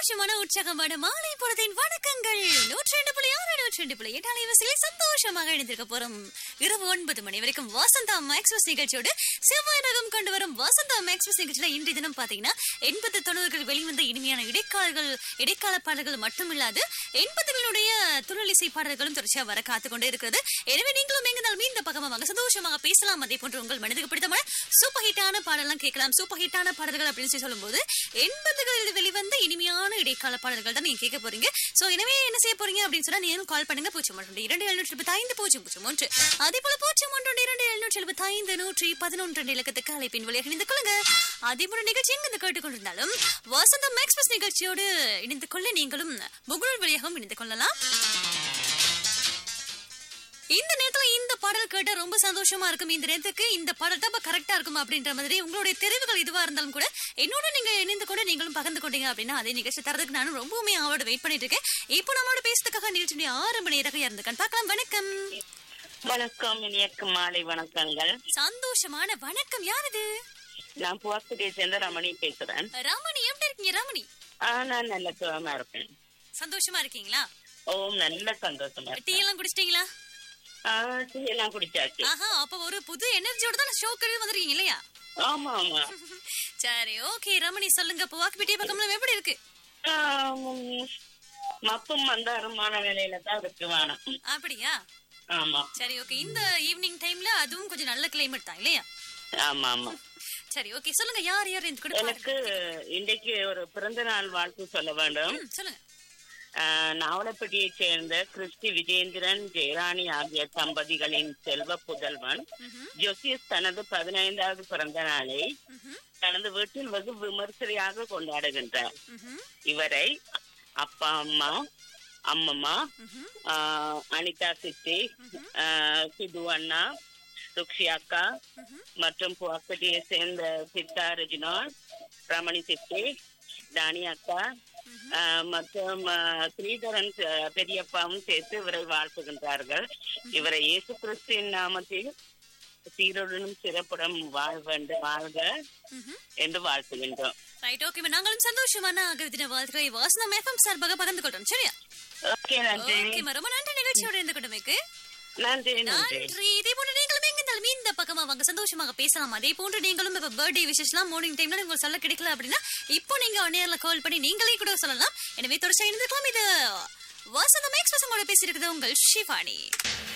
சந்தோஷமான உற்சாகமான மாலை பொழுதின் வணக்கங்கள் நூற்றி ரெண்டு புள்ளி ஆறு நூற்றி ரெண்டு புள்ளி எட்டு அலைவரிசையில் சந்தோஷமாக இணைந்திருக்க போறோம் இரவு ஒன்பது மணி வரைக்கும் வசந்தா எக்ஸ்பிரஸ் நிகழ்ச்சியோடு செவ்வாய் நகம் கொண்டு வரும் வசந்தா எக்ஸ்பிரஸ் நிகழ்ச்சியில இன்றைய தினம் பாத்தீங்கன்னா எண்பது தொண்ணூறுகள் வெளிவந்த இனிமையான இடைக்காலங்கள் இடைக்கால பாடல்கள் மட்டுமில்லாது எண்பதுகளுடைய துள்ளலிசை பாடல்களும் தொடர்ச்சியா வர காத்து கொண்டே இருக்கிறது எனவே நீங்களும் எங்கிருந்தாலும் இந்த பக்கமா வாங்க சந்தோஷமாக பேசலாம் அதே போன்று உங்கள் மனதுக்கு பிடித்தமான சூப்பர் ஹிட்டான பாடலாம் கேட்கலாம் சூப்பர் ஹிட்டான பாடல்கள் அப்படின்னு சொல்லி சொல்லும்போது எண்பதுகளில் வெளிவந்த இனிமையான இடைக்கால பாடல்கள் தான் நீங்க கேட்க போறீங்க சோ எனவே என்ன செய்ய போறீங்க அப்படின்னு சொன்னா நீங்களும் கால் பண்ணுங்க பூஜ்ஜியம் ஒன்று இரண்டு எழுநூற்றி எழுபத்தி ஐந்து பூஜ்ஜியம் பூஜ்ஜியம் ஒன்று அதே போல பூஜ்ஜியம் ஒன்று இரண்டு எழுநூற்றி எழுபத்தி ஐந்து நூற்றி பதினொன்று என்ற இலக்கத்துக்கு அழைப்பின் வழியாக இணைந்து கொள்ளுங்க அதே போல நிகழ்ச்சி எங்க கேட்டுக்கொண்டிருந்தாலும் வசந்தம் எக்ஸ்பிரஸ் நிகழ்ச்சியோடு இணைந்து கொள்ள நீங்களும் முகநூல் வழியாகவும் இணைந்து கொள்ளலாம் இந்த நேரத்துல இந்த பாடல் கேட்டா ரொம்ப சந்தோஷமா இருக்கும் இந்த நேரத்துக்கு இந்த பாடல் தான் கரெக்டா இருக்கும் அப்படின்ற மாதிரி உங்களுடைய தெரிவுகள் இதுவா இருந்தாலும் கூட என்னோட நீங்க இணைந்து கொண்டு நீங்களும் பகிர்ந்து கொண்டீங்க அப்படின்னா அதே நிகழ்ச்சி தரதுக்கு நானும் ரொம்பவுமே அவரோட வெயிட் பண்ணிட்டு இருக்கேன் இப்போ நம்மளோட பேசுறதுக்காக நிகழ்ச்சியுடைய ஆரம்ப நேராக இருந்துக்கான் பார்க்கலாம் வணக்கம் வணக்கம் இனியக்கு மாலை வணக்கங்கள் சந்தோஷமான வணக்கம் யாரது நான் புவாக்குடியை சேர்ந்த ரமணி பேசுறேன் ரமணி எப்படி இருக்கீங்க ரமணி ஆ, நான் நல்ல சுகமா இருப்பேன் சந்தோஷமா இருக்கீங்களா ஓ நல்ல சந்தோஷமா டீ இருக்கேன் எல்லாம் குடிச்சிட்டீங்களா ஆ, டீ எல்லாம் குடிச்சாச்சு ஆஹா அப்ப ஒரு புது எனர்ஜியோட தான் ஷோக்கு வந்திருக்கீங்க இல்லையா ஆமா ஆமா சரி ஓகே ரமணி சொல்லுங்க இப்போ வாக்குப்பிட்டிய பக்கம்லாம் எப்படி இருக்கு ஆ, ம், மப்பும் மந்தாரமான நிலையில தான் இருக்கு வானம் அப்படியா ஆமா சரி ஓகே இந்த ஈவினிங் டைம்ல அதுவும் கொஞ்சம் நல்ல கிளைமேட் தான் இல்லையா ஆமா ஆமா சரி ஓகே சொல்லுங்க யார் யார் இந்த கூட எனக்கு இன்றைக்கு ஒரு பிறந்த நாள் வாழ்த்து சொல்ல வேண்டும் ம், சொல்லுங்க ஆ, நாவலப்பட்டியைச் சேர்ந்த கிறிஸ்டி விஜேந்திரன் ஜெயராணி ஆகிய தம்பதிகளின் செல்வ புதல்வன் ம்ஹும், ஜோசியஸ் தனது பதினைந்தாவது பிறந்த நாளை ம்ஹும், தனது வீட்டில் வெகு விமர்சையாக கொண்டாடுகின்றார் ம்ஹும், இவரை அப்பா அம்மா அம்மம்மா ம்ஹும், ஆஹ், அனிதா சித்தி ஆஹ், சிது அண்ணா ருக்ஷி அக்கா ம்ஹும். மற்றும் புவாக்கட்டியை சேர்ந்த சித்தா ரெஜினால் ரமணி சித்தி தானி அக்கா ஆஹ், மற்றும் ஆஹ், ஸ்ரீதரன் ஆஹ், பெரியப்பாவும் சேர்த்து இவரை வாழ்த்துகின்றார்கள் இவரை இயேசு கிறிஸ்துவின் நாமத்தில் சீருடனும் சிறப்புடன் வாழ் வேண்டும் வாழ்க ம்ஹும். என்று வாழ்த்துகின்றோம் ரைட் ஓகே நாங்களும் சந்தோஷமான ஆகவிதின வாழ்த்துக்களை வாசனம் எஃப்எம் சார்பாக பகிர்ந்து கொள்றோம் சரியா ஓகே நன்றி ஓகே ரொம்ப நன்றி நிகழ்ச்சியோட இருந்து கொண்டமைக்கு நன்றி நன்றி நன்றி இதே போன்று நீங்களும் எங்கிருந்தாலும் இந்த பக்கமா வாங்க சந்தோஷமாக பேசலாம் அதே போன்று நீங்களும் இப்ப பர்த்டே விஷஸ்லாம் மார்னிங் டைம்ல உங்களுக்கு சொல்ல கிடைக்கல அப்படின்னா இப்போ நீங்க நேர்ல கால் பண்ணி நீங்களே கூட சொல்லலாம் எனவே தொடர்ச்சியா இருந்திருக்கலாம் இது வாசந்தம் எக்ஸ்பிரஸ் உங்களோட பேசியிருக்கிறது உங்கள் ஷிவானி